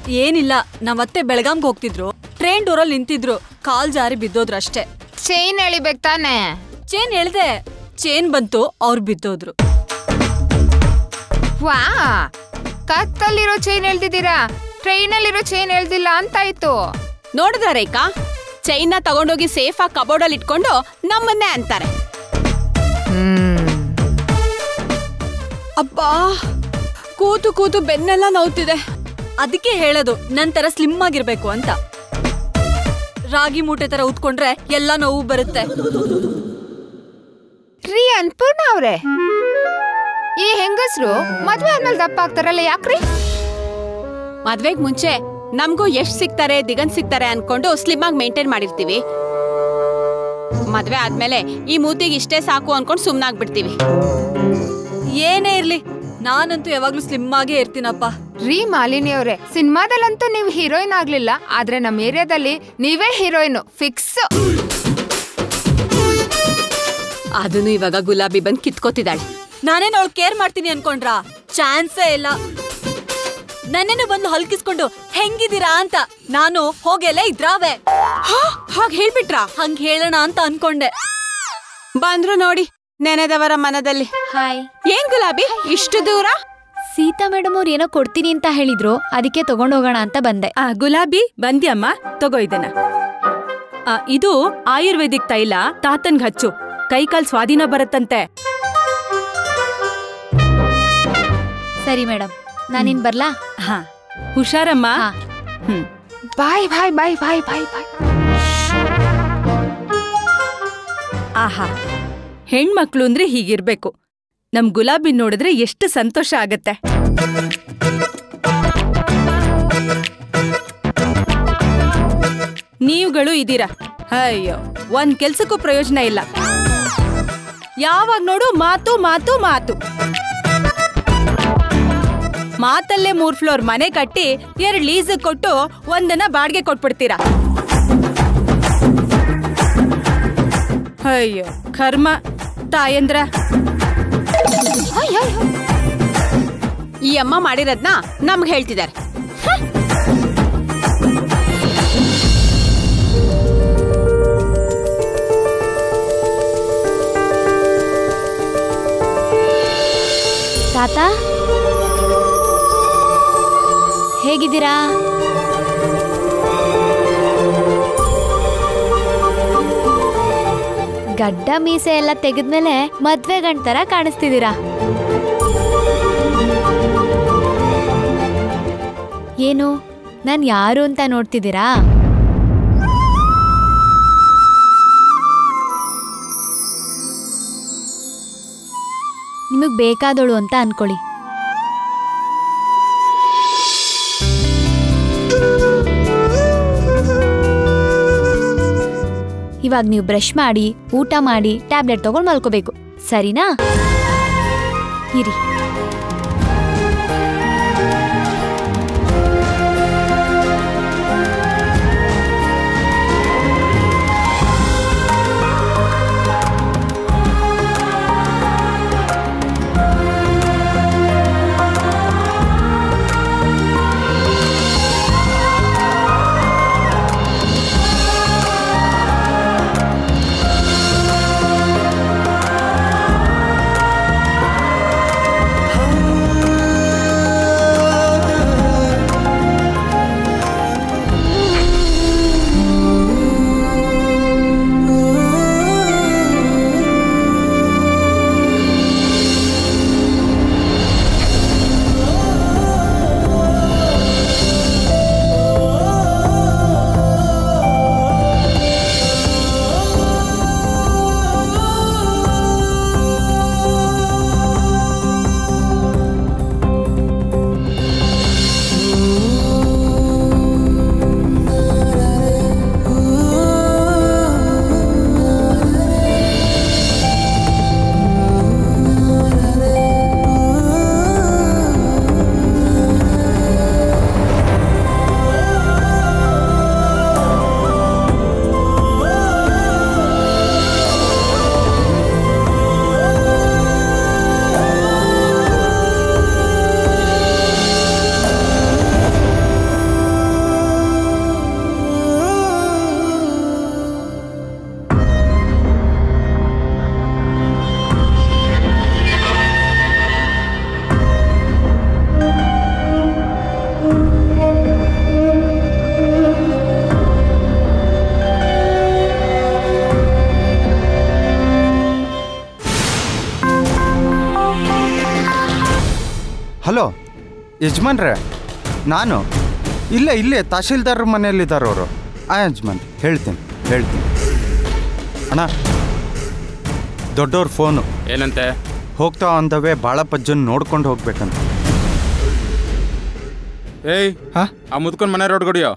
ಏನಿಲ್ಲ ನಮ್ಮತ್ತೆ ಬೆಳಗಾಂಗ್ ಹೋಗ್ತಿದ್ರು ಟ್ರೈನ್ ಡೋರಲ್ಲಿ ನಿಂತಿದ್ರು ಕಾಲ್ ಜಾರಿ ಬಿದ್ದೋದ್ರು ಅಷ್ಟೇ ಚೈನ್ ಎಳಿಬೇಕು ತಾನೆ ಚೇನ್ ಹೇಳ್ದೆ ಚೇನ್ ಬಂತು ಅವ್ರು ಬಿದ್ದೋದ್ರು ವಾ ಕತ್ತಲ್ಲಿರೋ ಚೈನ್ ಎಳ್ದಿದ್ದೀರಾ ಟ್ರೈನಲ್ಲಿರೋ ಚೈನ್ ಎಳ್ದಿಲ್ಲ ಅಂತಾಯ್ತು ನೋಡಿದ್ರ ರೇಖಾ ಚೈನ್ನ ತಗೊಂಡೋಗಿ ಸೇಫ್ ಆಗಿ ಕಬೋರ್ಡಲ್ಲಿ ಇಟ್ಕೊಂಡು ನಮ್ಮನ್ನೇ ಅಂತಾರೆ ಅಬ್ಬಾ ಕೂತು ಕೂತು ಬೆನ್ನೆಲ್ಲ ನೋವ್ತಿದೆ ಅದಕ್ಕೆ ಹೇಳೋದು ನನ್ ತರ ಸ್ಲಿಮ್ ಆಗಿರ್ಬೇಕು ಅಂತ ರಾಗಿ ಮೂಟೆ ತರ ಉತ್ಕೊಂಡ್ರೆ ಎಲ್ಲ ನೋವು ಬರುತ್ತೆ ರೀ ಅನ್ಪೂರ್ಣ ಅವ್ರೆ ಈ ಹೆಂಗಸ್ರು ಮದ್ವೆ ಆದ್ಮೇಲೆ ದಪ್ಪ ಆಗ್ತಾರಲ್ಲ ಯಾಕ್ರಿ ಮದ್ವೆಗ್ ಮುಂಚೆ ನಮಗೂ ಎಷ್ಟ್ ಸಿಗ್ತಾರೆ ದಿಗಂತ್ ಸಿಗ್ತಾರೆ ಅನ್ಕೊಂಡು ಸ್ಲಿಮ್ ಆಗಿ ಮೇಂಟೈನ್ ಮಾಡಿರ್ತೀವಿ ಮದ್ವೆ ಆದ್ಮೇಲೆ ಈ ಮೂತಿಗೆ ಇಷ್ಟೇ ಸಾಕು ಅನ್ಕೊಂಡು ಸುಮ್ನಾಗ್ಬಿಡ್ತೀವಿ ಏನೇ ಇರ್ಲಿ ನಾನಂತೂ ಯಾವಾಗ್ಲೂ ಸ್ಲಿಮ್ ಆಗೇ ಇರ್ತೀನಪ್ಪ ರೀ ಮಾಲಿನಿ ಅವ್ರೆ ಸಿನಿಮಾದಲ್ಲಂತೂ ನೀವು ಹೀರೋಯಿನ್ ಆಗ್ಲಿಲ್ಲ ಆದ್ರೆ ನಮ್ಮ ಏರಿಯಾದಲ್ಲಿ ನೀವೇ ಹೀರೋಯಿನ್ ಫಿಕ್ಸ್ ಅದನ್ನು ಇವಾಗ ಗುಲಾಬಿ ಬಂದ್ ಕಿತ್ಕೋತಿದ್ದಾಳೆ ನಾನೇನು ಅವಳು ಕೇರ್ ಮಾಡ್ತೀನಿ ಅನ್ಕೊಂಡ್ರಾ ಚಾನ್ಸೇ ಇಲ್ಲ ನನ್ನೇನು ಬಂದು ಹಲ್ಕಿಸ್ಕೊಂಡು ಹೆಂಗಿದ್ದೀರಾ ಅಂತ ನಾನು ಹೋಗೆಲ್ಲ ಇದ್ರಾವೆ ಹಾಗೆ ಹೇಳ್ಬಿಟ್ರಾ ಹಂಗ್ ಹೇಳೋಣ ಅಂತ ಅನ್ಕೊಂಡೆ ಬಂದ್ರು ನೋಡಿ ನೆನೆದವರ ಮನದಲ್ಲಿ ಹಾಯ್ ಏನ್ ಗುಲಾಬಿ ಇಷ್ಟು ದೂರ ಸೀತಾ ಮೇಡಮ್ ಅವ್ರು ಏನೋ ಕೊಡ್ತೀನಿ ಅಂತ ಹೇಳಿದ್ರು ಅದಕ್ಕೆ ತಗೊಂಡೋಗೋಣ ಅಂತ ಬಂದೆ ಆ ಗುಲಾಬಿ ಬಂದ್ಯಮ್ಮ ತಗೋ ಇದನ್ನ ಆ, ಇದು ಆಯುರ್ವೇದಿಕ್ ತೈಲ ತಾತನ್ಗ್ ಹಚ್ಚು ಕೈಕಾಲ್ ಸ್ವಾಧೀನ ಬರುತ್ತಂತೆ ಸರಿ ಮೇಡಮ್ ನಾನಿನ್ ಬರ್ಲಾ ಹಾ ಹುಷಾರಮ್ಮ ಹಾ. ಹ್ಮ್ ಬಾಯ್ ಬಾಯ್ ಬಾಯ್ ಬಾಯ್ ಬಾಯ್ ಬಾಯ್ ಆಹಾ ಹೆಣ್ಮಕ್ಳು ಅಂದ್ರೆ ಹೀಗಿರ್ಬೇಕು ನಮ್ ಗುಲಾಬಿ ನೋಡಿದ್ರೆ ಎಷ್ಟು ಸಂತೋಷ ಆಗತ್ತೆ ನೀವುಗಳು ಇದೀರ ಅಯ್ಯೋ ಒಂದ್ ಕೆಲ್ಸಕ್ಕೂ ಪ್ರಯೋಜನ ಇಲ್ಲ ಯಾವಾಗ ನೋಡು ಮಾತು ಮಾತು ಮಾತು ಮಾತಲ್ಲೇ ಮೂರ್ ಫ್ಲೋರ್ ಮನೆ ಕಟ್ಟಿ ಎರಡ್ ಲೀಸ್ ಕೊಟ್ಟು ಒಂದನ್ನ ಬಾಡ್ಗೆ ಕೊಟ್ಬಿಡ್ತೀರಾ ಅಯ್ಯೋ ಕರ್ಮ ತಾಯಂದ್ರ ಈ ಅಮ್ಮ ಮಾಡಿರೋದ್ನ ನಮ್ಗೆ ಹೇಳ್ತಿದ್ದಾರೆ ತಾತ ಹೇಗಿದ್ದೀರಾ ಗಡ್ಡ ಮೀಸೆ ಎಲ್ಲ ತೆಗೆದ್ಮೇಲೆ ಮದ್ವೆ ಗಂಡ್ ತರ ಕಾಣಿಸ್ತಿದ್ದೀರಾ ಏನು ನಾನ್ ಯಾರು ಅಂತ ನೋಡ್ತಿದ್ದೀರಾ ನಿಮಗ್ ಬೇಕಾದೋಳು ಅಂತ ಅನ್ಕೊಳ್ಳಿ ಇವಾಗ ನೀವು ಬ್ರಷ್ ಮಾಡಿ ಊಟ ಮಾಡಿ ಟ್ಯಾಬ್ಲೆಟ್ ತಗೊಂಡು ಮಲ್ಕೋಬೇಕು ಸರಿನಾ ಇರಿ Oh ಹಲೋ ಯಜಮಾನ್ರೆ ನಾನು ಇಲ್ಲೇ ಇಲ್ಲೇ ತಹಶೀಲ್ದಾರ್ ಮನೆಯಲ್ಲಿದ್ದಾರೆ ಅವರು ಆ ಯಜಮಾನ್ ಹೇಳ್ತೀನಿ ಹೇಳ್ತೀನಿ ಅಣ್ಣ ದೊಡ್ಡವ್ರ ಫೋನು ಏನಂತೆ ಹೋಗ್ತಾ ಅಂದವೇ ಬಾಳಪ್ಪಜ್ಜನ್ ನೋಡ್ಕೊಂಡು ಹೋಗ್ಬೇಕಂತ ಏಯ್ ಹಾ ಆ ಮುದ್ಕೊಂಡ್ ಮನೆ ರೋಡ್ ಗಡಿಯೋ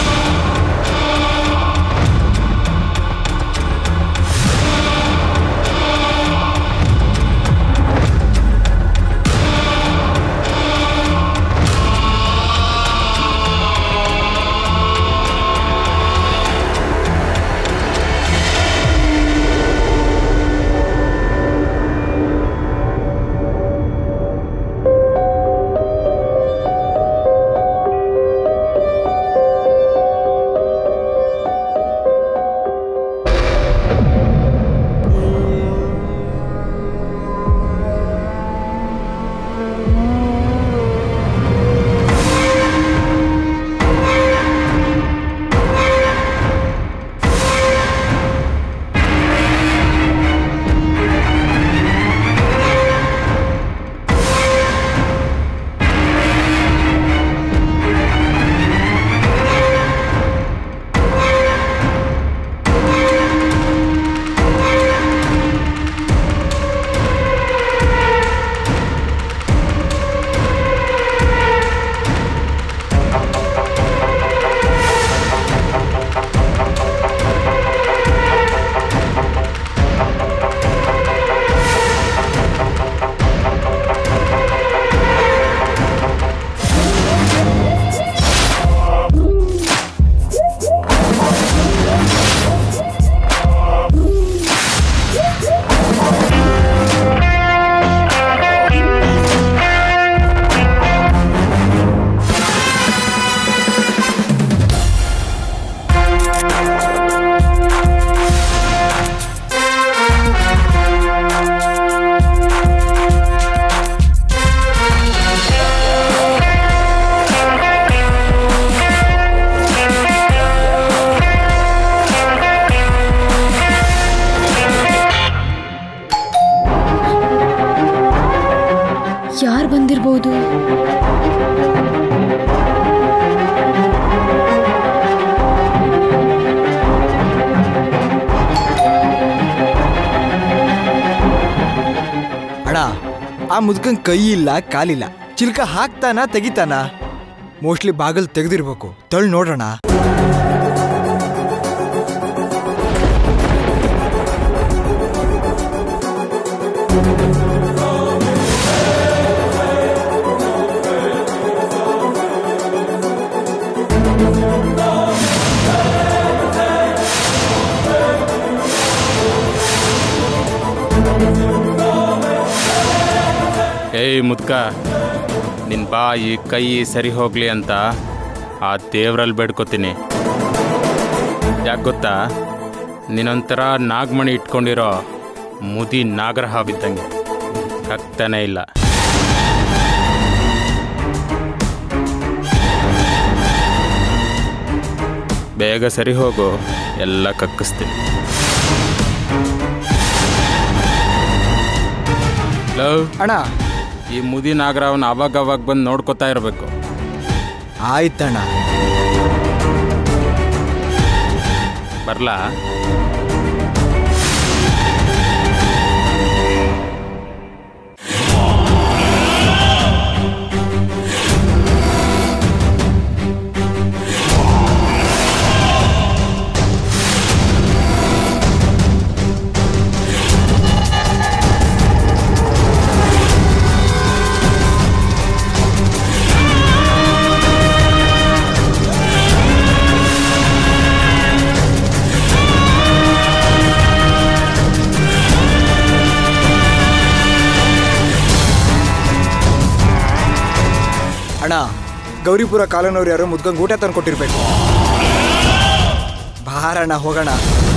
ಯಾರು ಬಂದಿರ್ಬೋದು ಅಣ್ಣ ಆ ಮುದ್ಕಂಗ್ ಕೈ ಇಲ್ಲ ಕಾಲಿಲ್ಲ ಚಿಲ್ಕ ಹಾಕ್ತಾನ ತೆಗಿತಾನ ಮೋಸ್ಟ್ಲಿ ಬಾಗಲ್ ತೆಗೆದಿರ್ಬೇಕು ತಳ್ ನೋಡೋಣ ಏಯ್ ಮುದ್ಕ ನಿನ್ ಬಾಯಿ ಕೈ ಸರಿ ಹೋಗ್ಲಿ ಅಂತ ಆ ದೇವ್ರಲ್ಲಿ ಬೇಡ್ಕೋತೀನಿ ಯಾಕೆ ಗೊತ್ತಾ ನೀನೊಂಥರ ನಾಗಮಣಿ ಇಟ್ಕೊಂಡಿರೋ ಮುದಿ ನಾಗರಹ ಬಿದ್ದಂಗೆ ಕಕ್ತಾನೆ ಇಲ್ಲ ಬೇಗ ಸರಿ ಹೋಗು ಎಲ್ಲ ಕಕ್ಕಿಸ್ತೀನಿ ಲವ್ ಅಣ್ಣ ಈ ಮುದಿ ನಾಗರಾವನ್ನ ಅವಾಗ ಅವಾಗ ಬಂದು ನೋಡ್ಕೊತಾ ಇರಬೇಕು ಆಯ್ತಣ್ಣ ಬರ್ಲಾ ಅಣ್ಣ ಗೌರಿಪುರ ಕಾಲೋನವ್ರು ಯಾರೋ ಮುದ್ಕಂಗ್ ಊಟ ತಂದು ಕೊಟ್ಟಿರ್ಬೇಕು ಬಾರಣ್ಣ ಹೋಗೋಣ